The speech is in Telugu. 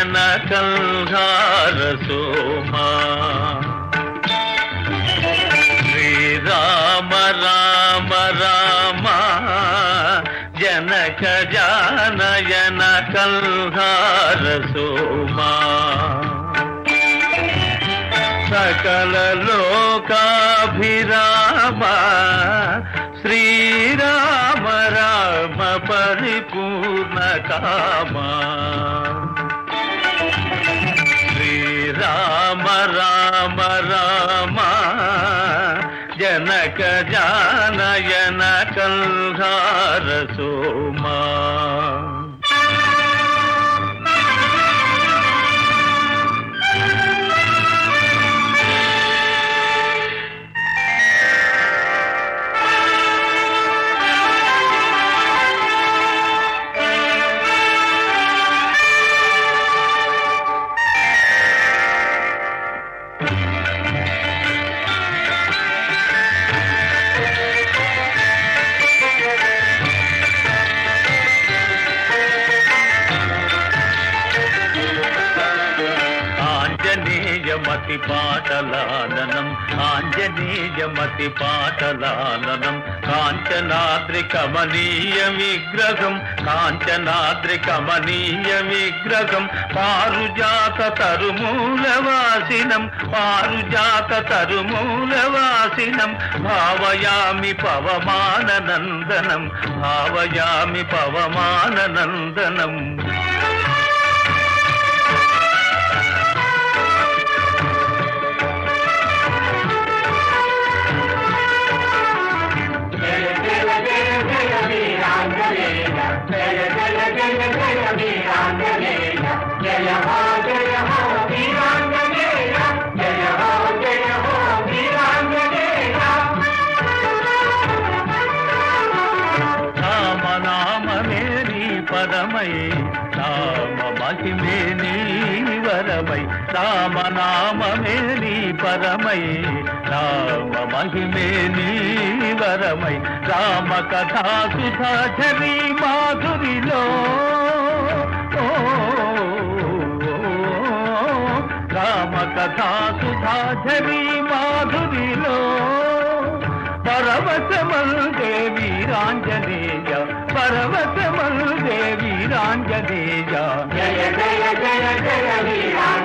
జన కల్హార సోమా శ్రీరామ రామ రామ జనక జానయన కల్హార సోమా సకల లోకాభిరామ శ్రీరామ రామ పరిపూర్ణ కామా శ్రీరామ రామ రామ జనక జానయన కల్హార సోమా ఆంజనేయమతి పాటలాలనం ఆంజనేయమతి పాటలాలనం కాంచనాద్రి కమనీయ విగ్రహం కాంచనాద్రి కమనీయ విగ్రహం పారుజాత తరుమూలవాసినం పారుజాత తరుమూలవాసినం భావయామి పవమాననందనం భావయామి పవమాననందనం రామనామమే నీ పదమై రామ మహిమే నీ వరమై రామనామమే నీ పరమై రామ మహిమే నీ వరమై రామ కథా సుధాచరి మాధురిలో ఓ, రామ కథా సుధాచరి మాధురిలో పరవశమల్దే వీరాంజనేయ పరవశమల్దే వీరాంజనేయ జయ జయ జయ జయ వీరా